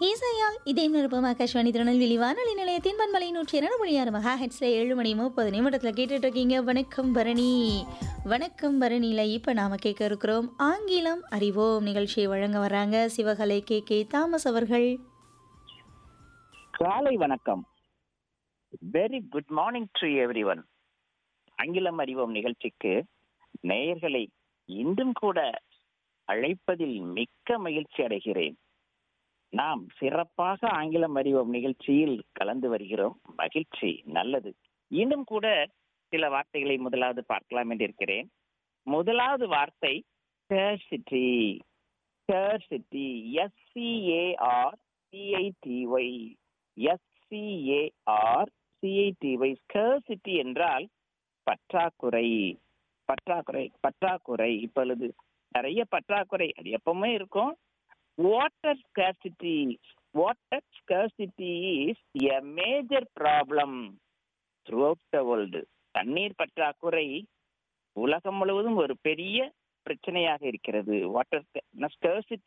இசையால் இதயம் நிருப்பம் ஆகாஷ்வாணி திருநெல்வேலி வானொலி நிலையத்தின் பண்பலை நூற்றி இரண்டு மணி ஆறு மகா ஹெட்ஸ்ல ஏழு மணி முப்பது நிமிடத்தில் கேட்டுட்டு இருக்கீங்க வணக்கம் பரணி வணக்கம் பரணியில் இப்போ நாம கேட்க இருக்கிறோம் ஆங்கிலம் அறிவோம் நிகழ்ச்சியை வழங்க வராங்க சிவகலை கே கே தாமஸ் அவர்கள் காலை வணக்கம் very good morning to everyone ஆங்கிலம் அறிவோம் நிகழ்ச்சிக்கு நேயர்களை இன்றும் கூட அழைப்பதில் மிக்க மகிழ்ச்சி அடைகிறேன் நாம் சிறப்பாக ஆங்கிலம் அறிவோம் நிகழ்ச்சியில் கலந்து வருகிறோம் மகிழ்ச்சி நல்லது இன்னும் கூட சில வார்த்தைகளை முதலாவது பார்க்கலாம் என்று இருக்கிறேன் முதலாவது வார்த்தை scarcity scarcity S C A R C I T Y S C A R C I T Y scarcity என்றால் பற்றாக்குறை பற்றாக்குறை பற்றாக்குறை இப்பொழுது நிறைய பற்றாக்குறை அது எப்பவுமே இருக்கும் water scarcity water scarcity is a major problem throughout the world தண்ணீர் பற்றாக்குறை உலகம் முழுவதும் ஒரு பெரிய பிரச்சனையாக இருக்கிறது வாட்டர் ஸ்கர்சிட்டி